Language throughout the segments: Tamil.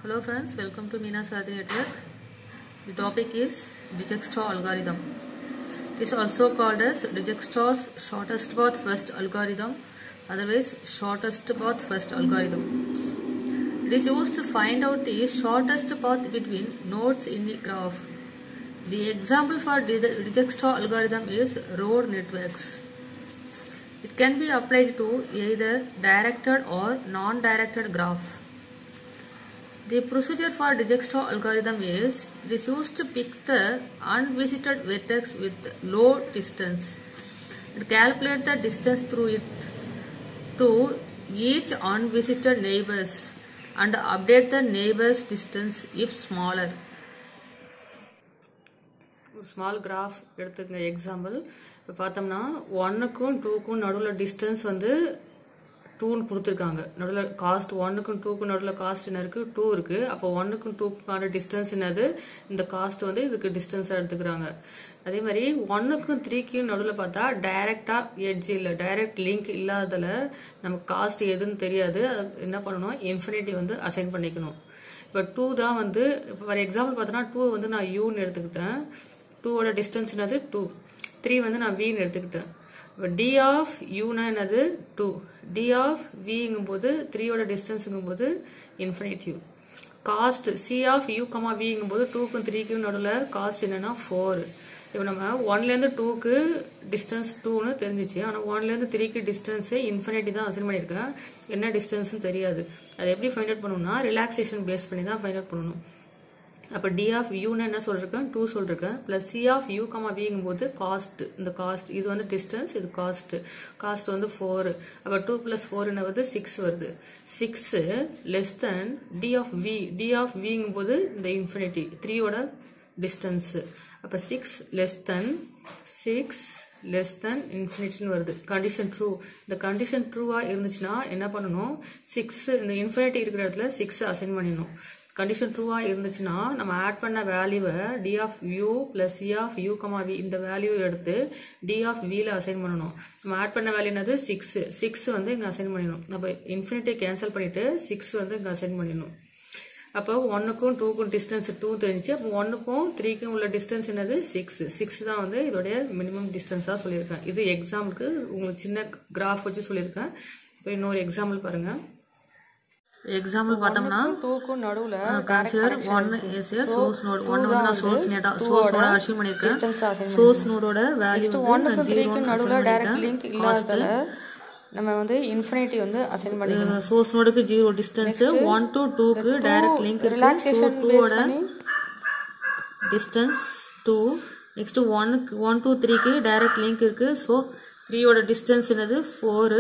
Hello friends, welcome to Meena Sadhi Network. The topic is Dijkstra algorithm. It is also called as Dijkstra's shortest path first algorithm, otherwise shortest path first algorithm. It is used to find out the shortest path between nodes in a graph. The example for Dij- Dijkstra algorithm is road networks. It can be applied to either directed or non-directed graph. The procedure for Dijkstra algorithm is it is used to pick the unvisited vertex with low distance. It calculates the distance through it to each unvisited neighbors and update the neighbors distance if smaller. ஒரு ஸ்மால் கிராஃப் எடுத்துக்கங்க எக்ஸாம்பிள் இப்போ பார்த்தோம்னா ஒன்னுக்கும் டூக்கும் நடுவில் டிஸ்டன்ஸ் வந்து டூன்னு கொடுத்துருக்காங்க நடுவில் காஸ்ட் ஒன்னுக்கும் டூக்கும் நடுவில் காஸ்ட் என்ன இருக்குது டூ இருக்குது அப்போ ஒன்னுக்கும் டூக்கான டிஸ்டன்ஸ் என்னது இந்த காஸ்ட் வந்து இதுக்கு டிஸ்டன்ஸாக எடுத்துக்கிறாங்க அதே மாதிரி ஒன்னுக்கும் த்ரீக்கும் நடுவில் பார்த்தா டைரெக்டாக எட்ஜ் இல்லை டைரக்ட் லிங்க் இல்லாததில் நமக்கு காஸ்ட் எதுன்னு தெரியாது அது என்ன பண்ணணும் இன்ஃபினிட்டி வந்து அசைன் பண்ணிக்கணும் இப்போ டூ தான் வந்து இப்போ ஃபார் எக்ஸாம்பிள் பார்த்தோன்னா டூ வந்து நான் யூன்னு எடுத்துக்கிட்டேன் டூவோட டிஸ்டன்ஸ் என்னது டூ த்ரீ வந்து நான் வின்னு எடுத்துக்கிட்டேன் இப்போ டி ஆஃப் யூனா என்னது டூ டி ஆஃப் விங்கும் போது த்ரீயோட டிஸ்டன்ஸுங்கும் போது infinitive cost C of U comma விங்கும் போது டூக்கும் த்ரீக்கும் நடுவில் காஸ்ட் என்னன்னா ஃபோர் இப்போ நம்ம ஒன்லேருந்து டூக்கு டிஸ்டன்ஸ் டூன்னு தெரிஞ்சிச்சு ஆனால் ஒன்லேருந்து த்ரீக்கு டிஸ்டன்ஸு இன்ஃபினிட்டி தான் அசைன் பண்ணியிருக்கேன் என்ன டிஸ்டன்ஸ்னு தெரியாது அதை எப்படி ஃபைண்ட் அவுட் பண்ணணும்னா ரிலாக்ஸேஷன் பேஸ் பண்ணி தான் ஃபைண்ட் அவுட் பண்ணணும் அப்போ டி ஆஃப் யூன்னு என்ன சொல்லிருக்கேன் டூ சொல்லிருக்கேன் plus C of U comma விங்கும் போது காஸ்ட் இந்த காஸ்ட் இது வந்து டிஸ்டன்ஸ் இது காஸ்ட் காஸ்ட் வந்து ஃபோர் அப்போ டூ ப்ளஸ் ஃபோர் என்ன வருது சிக்ஸ் வருது six less than D of V D of விங்கும் போது இந்த இன்ஃபினிட்டி த்ரீயோட டிஸ்டன்ஸு அப்போ six less than six less than இன்ஃபினிட்டின்னு வருது கண்டிஷன் ட்ரூ இந்த கண்டிஷன் ட்ரூவாக இருந்துச்சுன்னா என்ன பண்ணணும் சிக்ஸ் இந்த இன்ஃபினிட்டி இருக்கிற இடத்துல சிக்ஸ் அசைன் பண்ணிடணும் கண்டிஷன் ட்ரூவாக இருந்துச்சுன்னா நம்ம ஆட் பண்ண வேல்யூவை D of U plus C of U comma V இந்த வேல்யூ எடுத்து டி ஆஃப் வியில் அசைன் பண்ணணும் நம்ம ஆட் பண்ண வேல்யூ என்னது சிக்ஸ் சிக்ஸ் வந்து இங்கே அசைன் பண்ணிடணும் நம்ம இன்ஃபினிட்டி கேன்சல் பண்ணிவிட்டு சிக்ஸ் வந்து இங்கே அசைன் பண்ணிடணும் அப்போ ஒன்றுக்கும் டூக்கும் டிஸ்டன்ஸ் டூ தெரிஞ்சு அப்போ ஒன்றுக்கும் த்ரீக்கும் உள்ள டிஸ்டன்ஸ் என்னது சிக்ஸ் சிக்ஸ் தான் வந்து இதோடைய மினிமம் டிஸ்டன்ஸாக சொல்லியிருக்கேன் இது எக்ஸாம்பிளுக்கு உங்களுக்கு சின்ன கிராஃப் வச்சு சொல்லியிருக்கேன் இப்போ இன்னொரு எக்ஸாம்பிள் பாருங்கள் எக்ஸாம்பிள் பார்த்தோம்னா டூக்கும் நடுவுல consider one is a source node one வந்து நான் சோர்ஸ் நேட்டா சோர்ஸோட அசைன் பண்ணிருக்கேன் distance assign சோர்ஸ் நோடோட வேல்யூ நெக்ஸ்ட் ஒன்னுக்கும் த்ரீக்கும் நடுவுல டைரக்ட் லிங்க் இல்லாததால நம்ம வந்து இன்ஃபினிட்டி வந்து அசைன் பண்ணிக்கணும் சோர்ஸ் நோடுக்கு ஜீரோ டிஸ்டன்ஸ் ஒன் டு டூக்கு டைரக்ட் லிங்க் ரிலாக்ஸேஷன் பேஸ் பண்ணி டிஸ்டன்ஸ் டூ நெக்ஸ்ட் ஒன்னுக்கு ஒன் டூ த்ரீக்கு டைரக்ட் லிங்க் இருக்கு ஸோ த்ரீயோட டிஸ்டன்ஸ் என்னது ஃபோரு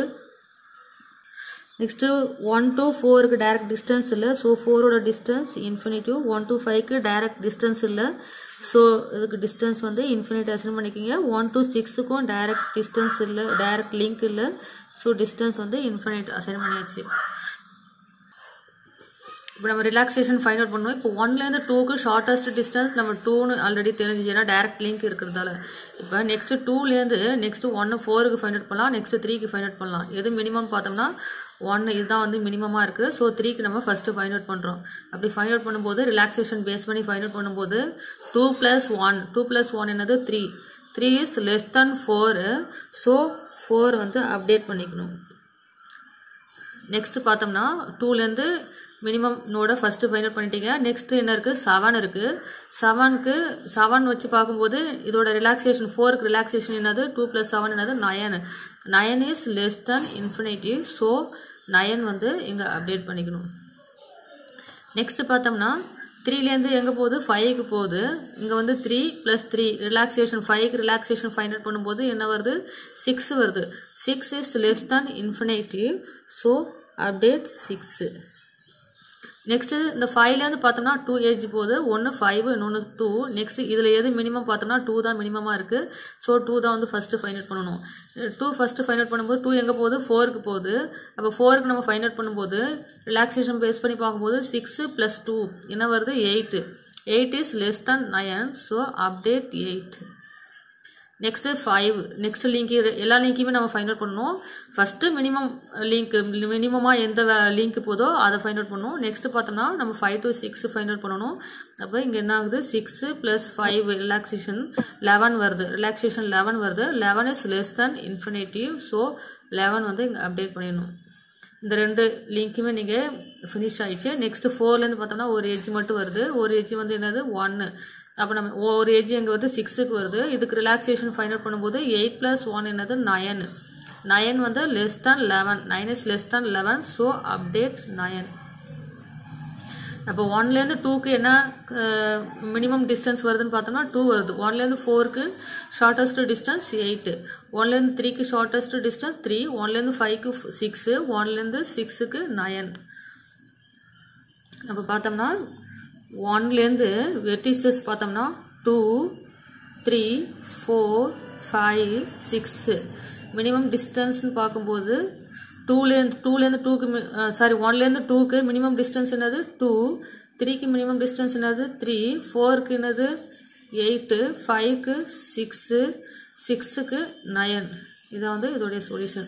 நெக்ஸ்ட்டு ஒன் டு ஃபோருக்கு டைரக்ட் டிஸ்டன்ஸ் இல்லை ஸோ ஃபோரோட டிஸ்டன்ஸ் இன்ஃபினிட்டிவ் ஒன் டு ஃபைவ்க்கு டைரக்ட் டிஸ்டன்ஸ் இல்லை ஸோ இதுக்கு டிஸ்டன்ஸ் வந்து இன்ஃபினிட் அசைன் பண்ணிக்கிங்க ஒன் டு சிக்ஸுக்கும் டைரக்ட் டிஸ்டன்ஸ் இல்லை டைரக்ட் லிங்க் இல்லை ஸோ டிஸ்டன்ஸ் வந்து இன்ஃபினிட் அசைன் பண்ணியாச்சு இப்போ நம்ம ரிலாக்ஸேஷன் ஃபைண்ட் அவுட் பண்ணுவோம் இப்போ ஒன்லேருந்து டூக்கு ஷார்ட்டஸ்ட் டிஸ்டன்ஸ் நம்ம டூன்னு ஆல்ரெடி தெரிஞ்சிச்சு ஏன்னா டேரக்ட் லிங்க் இருக்கிறதால இப்போ நெக்ஸ்ட் டூலேருந்து நெக்ஸ்ட் ஒன்று ஃபோருக்கு ஃபைண்ட் அவுட் பண்ணலாம் நெக்ஸ்ட் த்ரீக்கு ஃபைண்ட் அவுட் பண்ணலாம் எது மினிமம் பார்த்தோம்னா ஒன்று இதுதான் வந்து மினிமமாக இருக்குது ஸோ த்ரீக்கு நம்ம ஃபஸ்ட்டு ஃபைண்ட் அவுட் பண்ணுறோம் அப்படி ஃபைண்ட் அவுட் பண்ணும்போது ரிலாக்ஸேஷன் பேஸ் பண்ணி ஃபைண்ட் அவுட் பண்ணும்போது two plus one two plus one என்னது three three is less than four so four வந்து அப்டேட் பண்ணிக்கணும் நெக்ஸ்ட் பார்த்தோம்னா டூலேருந்து மினிமம் நோட ஃபஸ்ட்டு ஃபைண்ட் அவுட் பண்ணிட்டீங்க நெக்ஸ்ட் என்ன இருக்குது செவன் இருக்குது செவனுக்கு செவன் வச்சு பார்க்கும்போது இதோட ரிலாக்ஸேஷன் ஃபோருக்கு ரிலாக்ஸேஷன் என்னது டூ ப்ளஸ் செவன் என்னது nine nine is less than infinitive so nine வந்து இங்கே அப்டேட் பண்ணிக்கணும் நெக்ஸ்ட் பார்த்தோம்னா த்ரீலேருந்து எங்கே போகுது ஃபைவ்க்கு போகுது இங்கே வந்து த்ரீ ப்ளஸ் த்ரீ ரிலாக்ஸேஷன் ஃபைவ்க்கு ரிலாக்ஸேஷன் ஃபைண்ட் அவுட் பண்ணும்போது என்ன வருது சிக்ஸ் வருது six is less than infinitive so update six next இந்த ஃபைவ்லேருந்து பார்த்தோம்னா டூ ஏஜ் போகுது ஒன்று ஃபைவ் இன்னொன்று டூ நெக்ஸ்ட் இதில் எது மினிமம் பார்த்தோம்னா டூ தான் மினிமமாக இருக்குது ஸோ டூ தான் வந்து ஃபஸ்ட்டு ஃபைண்ட் அவுட் பண்ணணும் டூ ஃபஸ்ட்டு ஃபைண்ட் அவுட் பண்ணும்போது டூ எங்கே போகுது ஃபோருக்கு போகுது அப்போ ஃபோருக்கு நம்ம ஃபைண்ட் அவுட் பண்ணும்போது ரிலாக்ஸேஷன் பேஸ் பண்ணி பார்க்கும்போது சிக்ஸு ப்ளஸ் டூ என்ன வருது eight eight is less than nine so update eight next five next link எல்லா லிங்க்கையுமே நம்ம ஃபைண்ட் அவுட் பண்ணணும் ஃபர்ஸ்ட் மினிமம் லிங்க் மினிமமாக எந்த லிங்க் போதோ அதை ஃபைண்ட் அவுட் பண்ணணும் நெக்ஸ்ட் பார்த்தோம்னா நம்ம five to six find out பண்ணணும் அப்போ இங்கே என்ன ஆகுது six plus five relaxation eleven வருது ரிலாக்ஸேஷன் லெவன் வருது eleven is less than infinitive so eleven வந்து இங்கே அப்டேட் பண்ணிடணும் இந்த ரெண்டு லிங்க்குமே நீங்கள் ஃபினிஷ் ஆயிடுச்சு நெக்ஸ்ட் ஃபோர்லேருந்து பார்த்தோம்னா ஒரு எஜ் மட்டும் வருது ஒரு எஜ் வந்து என்னது ஒன்று அப்போ நம்ம ஒரு எஜ் எங்கே வருது சிக்ஸுக்கு வருது இதுக்கு ரிலாக்ஸேஷன் ஃபைண்ட் அவுட் பண்ணும்போது எயிட் ப்ளஸ் ஒன் என்னது நயன் நயன் வந்து less than eleven nine is less than eleven so update nine அப்போ ஒன்லேருந்து டூக்கு என்ன மினிமம் டிஸ்டன்ஸ் வருதுன்னு பார்த்தோம்னா டூ வருது ஒன்லேருந்து ஃபோருக்கு ஷார்ட்டஸ்ட் டிஸ்டன்ஸ் எயிட்டு ஒன்லேருந்து த்ரீக்கு ஷார்ட்டஸ்ட் டிஸ்டன்ஸ் த்ரீ ஒன்லேருந்து ஃபைவ்க்கு சிக்ஸு ஒன்லேருந்து சிக்ஸுக்கு நயன் அப்போ பார்த்தோம்னா ஒன்லேருந்து வெர்டிசஸ் பார்த்தோம்னா two three four five six minimum டிஸ்டன்ஸ்னு பார்க்கும்போது டூலேருந்து டூலேருந்து டூக்கு சாரி ஒன்லேருந்து டூக்கு மினிமம் டிஸ்டன்ஸ் என்னது டூ த்ரீக்கு மினிமம் டிஸ்டன்ஸ் என்னது த்ரீ ஃபோருக்கு என்னது எயிட்டு ஃபைவ்க்கு சிக்ஸு சிக்ஸுக்கு நயன் இதான் வந்து இதோடைய சொல்யூஷன்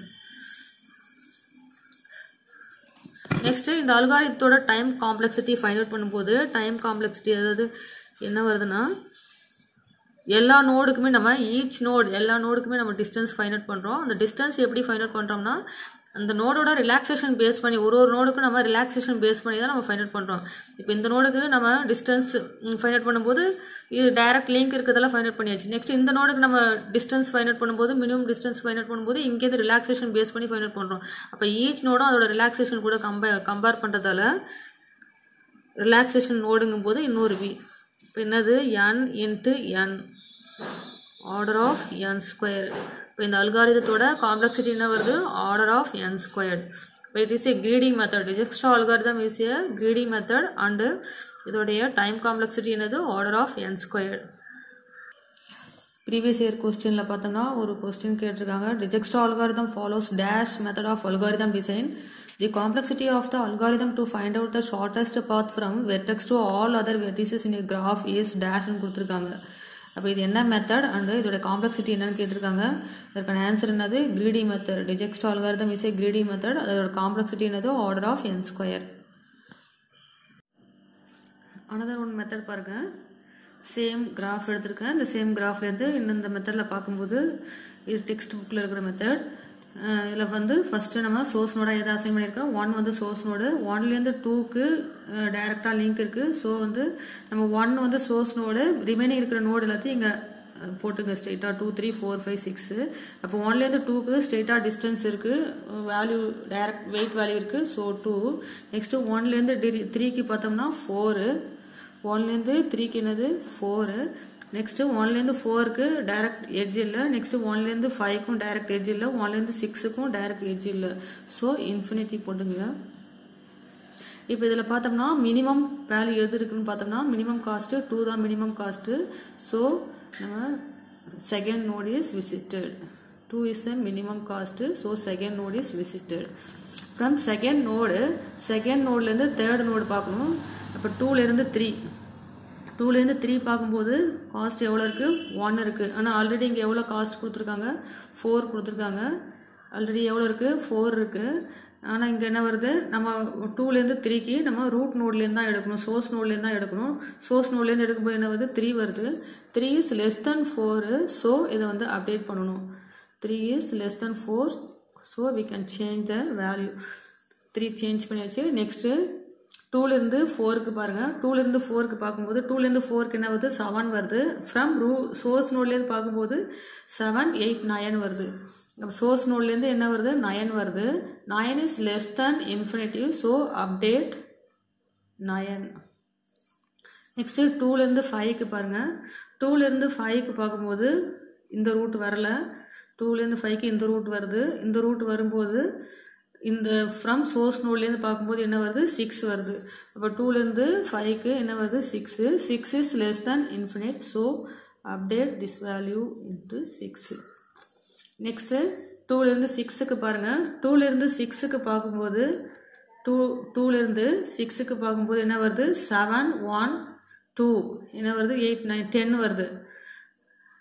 நெக்ஸ்ட் இந்த அல்காரித்தோட டைம் காம்ப்ளெக்சிட்டி ஃபைண்ட் அவுட் பண்ணும்போது டைம் காம்ப்ளெக்சிட்டி அதாவது என்ன வருதுன்னா எல்லா நோடுக்குமே நம்ம ஈச் நோட் எல்லா நோடுக்குமே நம்ம டிஸ்டன்ஸ் ஃபைண்ட் அவுட் பண்ணுறோம் அந்த டிஸ்டன்ஸ் எப்படி ஃபைண்ட் அவுட் பண்ணுறோம்னா அந்த நோடோட ரிலாக்ஸேஷன் பேஸ் பண்ணி ஒரு ஒரு நோடுக்கும் நம்ம ரிலாக்ஸேஷன் பேஸ் பண்ணி தான் நம்ம ஃபைண்ட் அவுட் பண்ணுறோம் இப்போ இந்த நோடுக்கு நம்ம டிஸ்டன்ஸ் ஃபைண்ட் அவுட் பண்ணும்போது இது டைரக்ட் லிங்க் இருக்கிறதெல்லாம் ஃபைண்ட் அவுட் பண்ணியாச்சு நெக்ஸ்ட் இந்த நோடுக்கு நம்ம டிஸ்டன்ஸ் ஃபைண்ட் அவுட் பண்ணும்போது மினிமம் டிஸ்டன்ஸ் ஃபைண்ட் அவுட் பண்ணும்போது இங்கேருந்து ரிலாக்ஸேஷன் பேஸ் பண்ணி ஃபைண்ட் அவுட் பண்ணுறோம் அப்போ ஈச் நோடும் அதோட ரிலாக்ஸேஷன் கூட கம்பேர் கம்பேர் பண்ணுறதால ரிலாக்ஸேஷன் நோடுங்கும் போது இன்னொரு வி இப்போ என்னது N into N order of N square இப்போ இந்த அல்காரிதத்தோட காம்ப்ளெக்சிட்டி என்ன வருது ஆர்டர் ஆஃப் என் ஸ்கொயர்ட் இப்போ it is a greedy method extra algorithm is a greedy method and இதோடைய டைம் காம்ப்ளெக்சிட்டி என்னது order of N squared previous year கொஸ்டினில் பார்த்தோம்னா ஒரு கொஸ்டின் கேட்டிருக்காங்க Dijkstra algorithm follows dash method of algorithm design the complexity of the algorithm to find out the shortest path from vertex to all other vertices in graph is டேஷ்னு கொடுத்துருக்காங்க அப்போ இது என்ன மெத்தட் அண்டு இதோட காம்ப்ளெக்சிட்டி என்னன்னு கேட்டிருக்காங்க இதற்கான ஆன்சர் என்னது greedy method Dijkstra algorithm is a greedy method அதோட காம்ப்ளெக்சிட்டி என்னது order of N square another one method பாருங்க சேம் கிராஃப் எடுத்திருக்கேன் இந்த சேம் கிராஃப்லேருந்து இந்த மெத்தடில் பார்க்கும்போது இது டெக்ஸ்ட் புக்கில் இருக்கிற மெத்தட் இதில் வந்து ஃபஸ்ட்டு நம்ம சோர்ஸ் நோடாக எதை அசைன் பண்ணியிருக்கோம் ஒன் வந்து சோர்ஸ் நோடு ஒன்லேருந்து டூக்கு டைரெக்டாக லிங்க் இருக்குது ஸோ வந்து நம்ம ஒன் வந்து சோர்ஸ் நோடு ரிமைனிங் இருக்கிற நோடு எல்லாத்தையும் இங்கே போட்டுங்க ஸ்ட்ரெயிட்டாக two three four five six அப்போ ஒன்லேருந்து டூக்கு ஸ்ட்ரெயிட்டாக டிஸ்டன்ஸ் இருக்குது வேல்யூ டைரக்ட் வெயிட் வேல்யூ இருக்குது ஸோ டூ நெக்ஸ்ட்டு ஒன்லேருந்து டி த்ரீக்கு பார்த்தோம்னா ஃபோரு ஒன்லேருந்து த்ரீக்கு என்னது ஃபோரு நெக்ஸ்ட்டு ஒன்லேருந்து ஃபோருக்கு டைரக்ட் எட்ஜ் இல்லை நெக்ஸ்ட்டு ஒன்லேருந்து ஃபைவ்க்கும் டைரக்ட் எட்ஜ் இல்லை ஒன்லேருந்து சிக்ஸுக்கும் டைரக்ட் எட்ஜ் இல்லை ஸோ இன்ஃபினிட்டி போட்டுங்க இப்போ இதில் பார்த்தோம்னா மினிமம் வேல்யூ எது இருக்குன்னு பார்த்தோம்னா மினிமம் காஸ்ட்டு டூ தான் மினிமம் காஸ்ட்டு ஸோ நம்ம second node is visited two is the minimum cost so second node is visited from second node second நோட்லேருந்து தேர்ட் நோடு பார்க்கணும் அப்போ டூலேருந்து த்ரீ டூலேருந்து த்ரீ பார்க்கும்போது காஸ்ட் எவ்வளோ இருக்குது ஒன் இருக்குது ஆனால் ஆல்ரெடி இங்கே எவ்வளோ காஸ்ட் கொடுத்துருக்காங்க ஃபோர் கொடுத்துருக்காங்க ஆல்ரெடி எவ்வளோ இருக்குது ஃபோர் இருக்குது ஆனால் இங்கே என்ன வருது நம்ம டூலேருந்து த்ரீக்கு நம்ம ரூட் நோட்லேருந்து தான் எடுக்கணும் சோர்ஸ் நோட்லேருந்து தான் எடுக்கணும் சோர்ஸ் நோட்லேருந்து எடுக்கும்போது என்ன வருது த்ரீ வருது three is less than four so இதை வந்து அப்டேட் பண்ணணும் three is less than four so we can change the value three change பண்ணியாச்சு நெக்ஸ்ட்டு டூலேருந்து ஃபோருக்கு பாருங்கள் டூலேருந்து ஃபோருக்கு பார்க்கும்போது டூலேருந்து ஃபோருக்கு என்ன வருது செவன் வருது ஃப்ரம் ரூ சோர்ஸ் நோட்லேருந்து பார்க்கும்போது செவன் எயிட் நயன் வருது அப்போ சோர்ஸ் நோட்லேருந்து என்ன வருது நயன் வருது nine is less than infinity so update nine next டூலேருந்து ஃபைவ்க்கு பாருங்கள் டூலேருந்து ஃபைவ்க்கு பார்க்கும்போது இந்த ரூட் வரல டூலேருந்து ஃபைவ்க்கு இந்த ரூட் வருது இந்த ரூட் வரும்போது இந்த ஃப்ரம் சோர்ஸ் நோட்லேருந்து பார்க்கும்போது என்ன வருது சிக்ஸ் வருது அப்போ டூலேருந்து ஃபைவ்க்கு என்ன வருது six six is less than infinite so update this value into six next டூலேருந்து சிக்ஸுக்கு பாருங்கள் டூலேருந்து சிக்ஸுக்கு பார்க்கும்போது டூ டூலேருந்து சிக்ஸுக்கு பார்க்கும்போது என்ன வருது செவன் ஒன் டூ என்ன வருது எயிட் நைன் டென் வருது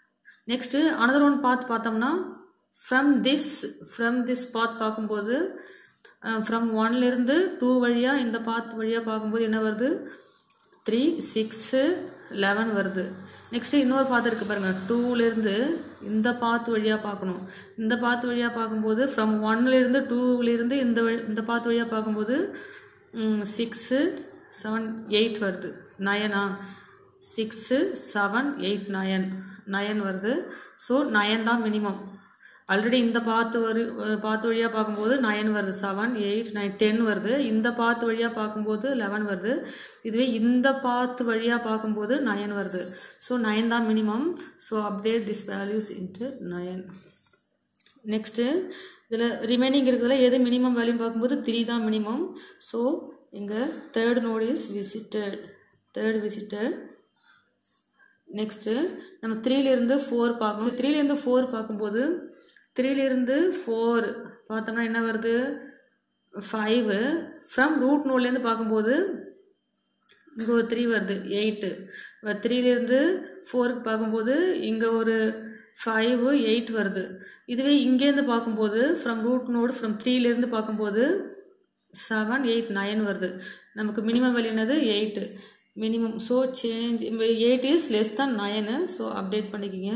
நெக்ஸ்ட்டு அனதர் ஒன் பாத் பார்த்தோம்னா from this from this path பார்க்கும்போது ஃப்ரம் ஒன்லேருந்து டூ வழியாக இந்த பாத் வழியாக பார்க்கும்போது என்ன வருது த்ரீ சிக்ஸு லெவன் வருது நெக்ஸ்ட்டு இன்னொரு பாத்து இருக்குது பாருங்கள் டூலேருந்து இந்த பாத்து வழியாக பார்க்கணும் இந்த பாத்து வழியாக பார்க்கும்போது ஃப்ரம் ஒன்லேருந்து டூலேருந்து இந்த வழி இந்த பாத்து வழியாக பார்க்கும்போது சிக்ஸு செவன் எயிட் வருது நயனா six seven eight nine nine வருது ஸோ நயன் தான் மினிமம் ஆல்ரெடி இந்த பாத்து வரு பாத்து வழியாக பார்க்கும்போது நயன் வருது செவன் எயிட் நைன் டென் வருது இந்த பாத்து வழியாக பார்க்கும்போது லெவன் வருது இதுவே இந்த பாத்து வழியாக பார்க்கும்போது நயன் வருது ஸோ நயன் தான் minimum so update this values into nine next இதில் ரிமைனிங் இருக்கிறதுல எது மினிமம் வேல்யூ பார்க்கும்போது த்ரீ தான் மினிமம் ஸோ இங்கே third node is visited third visited next நம்ம த்ரீலேருந்து ஃபோர் பார்க்கணும் த்ரீலேருந்து ஃபோர் பார்க்கும்போது த்ரீலேருந்து ஃபோர் பார்த்தோம்னா என்ன வருது ஃபைவு ஃப்ரம் ரூட் நோட்லேருந்து பார்க்கும்போது இங்கே ஒரு த்ரீ வருது எயிட்டு த்ரீலேருந்து ஃபோருக்கு பார்க்கும்போது இங்கே ஒரு ஃபைவு எயிட் வருது இதுவே இங்கேருந்து பார்க்கும்போது ஃப்ரம் ரூட் நோடு ஃப்ரம் த்ரீலேருந்து பார்க்கும்போது செவன் எயிட் நைன் வருது நமக்கு மினிமம் வேல்யூ என்னது eight minimum so change eight is less than nine so update பண்ணிக்கிங்க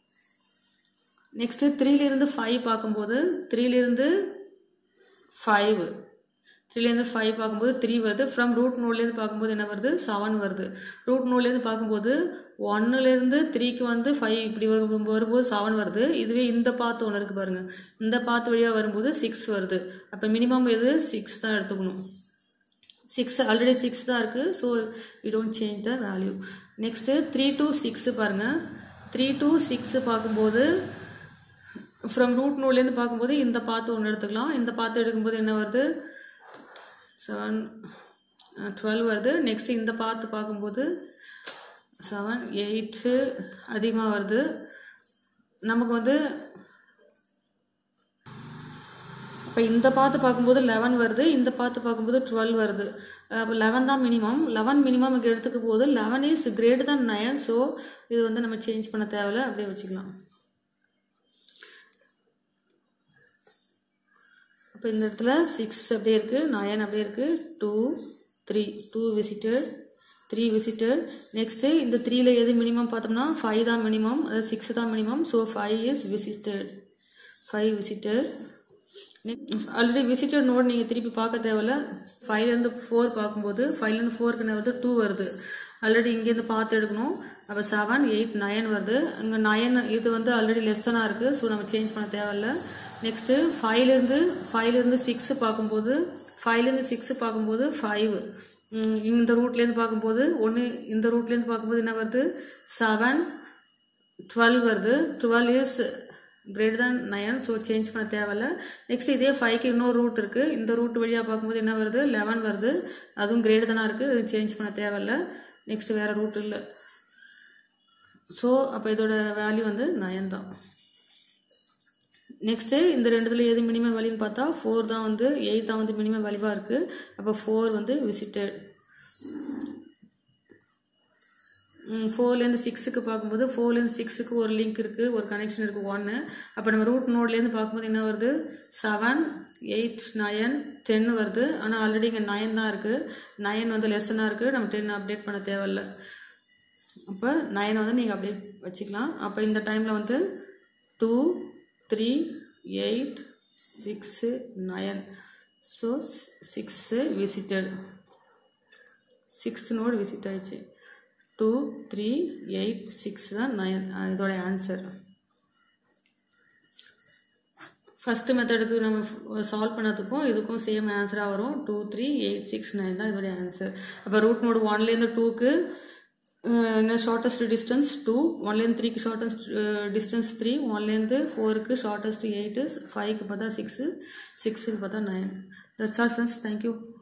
நெக்ஸ்ட்டு த்ரீலேருந்து ஃபைவ் பார்க்கும்போது த்ரீலேருந்து ஃபைவ் த்ரீலேருந்து ஃபைவ் பார்க்கும்போது த்ரீ வருது ஃப்ரம் ரூட் நோட்லேருந்து பார்க்கும்போது என்ன வருது செவன் வருது ரூட் நோட்லேருந்து பார்க்கும்போது ஒன்னுலேருந்து த்ரீக்கு வந்து ஃபைவ் இப்படி வரும் வரும்போது செவன் வருது இதுவே இந்த பாத்து ஒன்று இருக்குது பாருங்கள் இந்த பாத்து வழியாக வரும்போது சிக்ஸ் வருது அப்போ மினிமம் எது சிக்ஸ் தான் எடுத்துக்கணும் சிக்ஸ் ஆல்ரெடி சிக்ஸ் தான் இருக்குது so you don't change the value next three two six பாருங்கள் த்ரீ டூ சிக்ஸு பார்க்கும்போது ஃப்ரம் ரூட் நோட்லேருந்து பார்க்கும்போது இந்த பாத்து ஒன்று எடுத்துக்கலாம் இந்த பாத்து எடுக்கும்போது என்ன வருது செவன் டுவெல் வருது நெக்ஸ்ட் இந்த பார்த்து பார்க்கும்போது செவன் எயிட்டு அதிகமாக வருது நமக்கு வந்து இப்போ இந்த பார்த்து பார்க்கும்போது லெவன் வருது இந்த பார்த்து பார்க்கும்போது டுவெல் வருது அப்போ லெவன் தான் மினிமம் லெவன் மினிமம் இங்கே எடுத்துக்க போது eleven is great than nine so இது வந்து நம்ம சேஞ்ச் பண்ண தேவையில்ல அப்படியே வச்சுக்கலாம் அப்போ இந்த இடத்துல சிக்ஸ் அப்படியே இருக்குது நயன் அப்படியே இருக்குது two three two visited three visited next இந்த த்ரீல எது மினிமம் பார்த்தோம்னா ஃபைவ் தான் மினிமம் அதாவது சிக்ஸ் தான் minimum so five is visited five visited already visited node நீங்கள் திருப்பி பார்க்க தேவையில்ல ஃபைவ்லேருந்து ஃபோர் பார்க்கும்போது ஃபைவ்லேருந்து ஃபோருக்கு என்ன வருது டூ வருது ஆல்ரெடி இங்கேருந்து பார்த்து எடுக்கணும் அப்போ செவன் எயிட் நயன் வருது இங்கே நயன் இது வந்து ஆல்ரெடி லெஸ்ஸனாக இருக்குது ஸோ நம்ம சேஞ்ச் பண்ண தேவையில்ல நெக்ஸ்ட்டு ஃபைவ்லேருந்து ஃபைவ்லேருந்து சிக்ஸு பார்க்கும்போது ஃபைவ்லேருந்து சிக்ஸு பார்க்கும்போது ஃபைவ் இந்த ரூட்லேருந்து பார்க்கும்போது ஒன்று இந்த ரூட்லேருந்து பார்க்கும்போது என்ன வருது செவன் டுவெல் வருது twelve is great than nine so change பண்ண தேவையில்ல நெக்ஸ்ட் இதே ஃபைவ்க்கு இன்னொரு ரூட் இருக்குது இந்த ரூட் வழியாக பார்க்கும்போது என்ன வருது லெவன் வருது அதுவும் கிரேட் தானே இருக்குது சேஞ்ச் பண்ண தேவையில்ல நெக்ஸ்ட் வேறு ரூட் இல்லை ஸோ அப்போ இதோட வேல்யூ வந்து நயன் தான் நெக்ஸ்ட்டு இந்த ரெண்டுத்துல எது மினிமம் வேல்யூன்னு பார்த்தா ஃபோர் தான் வந்து எயிட் தான் வந்து மினிமம் வேல்யூவாக இருக்குது அப்போ ஃபோர் வந்து விசிட்டட் ஃபோர்லேருந்து சிக்ஸுக்கு பார்க்கும்போது ஃபோர்லேருந்து சிக்ஸுக்கு ஒரு லிங்க் இருக்குது ஒரு கனெக்ஷன் இருக்குது ஒன்று அப்போ நம்ம ரூட் நோட்லேருந்து பார்க்கும்போது என்ன வருது செவன் எயிட் நயன் டென் வருது ஆனால் ஆல்ரெடி இங்கே நயன் தான் இருக்குது நயன் வந்து லெசனாக இருக்குது நம்ம டென் அப்டேட் பண்ண தேவையில்ல அப்போ நயனை வந்து நீங்கள் அப்படியே வச்சுக்கலாம் அப்போ இந்த டைமில் வந்து two three eight six nine so six visited sixth node visit ஆயிடுச்சு டூ த்ரீ எயிட் சிக்ஸ் தான் நயன் இதோட ஆன்சர் ஃபஸ்ட்டு மெத்தடுக்கு நம்ம சால்வ் பண்ணதுக்கும் இதுக்கும் சேம் ஆன்சராக வரும் two three eight six nine தான் இதோடைய ஆன்சர் அப்போ ரூட் நோடு ஒன்லேருந்து டூக்கு என்ன ஷார்ட்டஸ்ட் டிஸ்டன்ஸ் டூ ஒன்லேருந்து த்ரீக்கு ஷார்ட்டஸ்ட் டிஸ்டன்ஸ் த்ரீ ஒன்லேருந்து ஃபோருக்கு ஷார்ட்டஸ்ட் எயிட்டு ஃபைவ்க்கு பார்த்தா சிக்ஸு சிக்ஸுக்கு பார்த்தா nine that's all friends thank you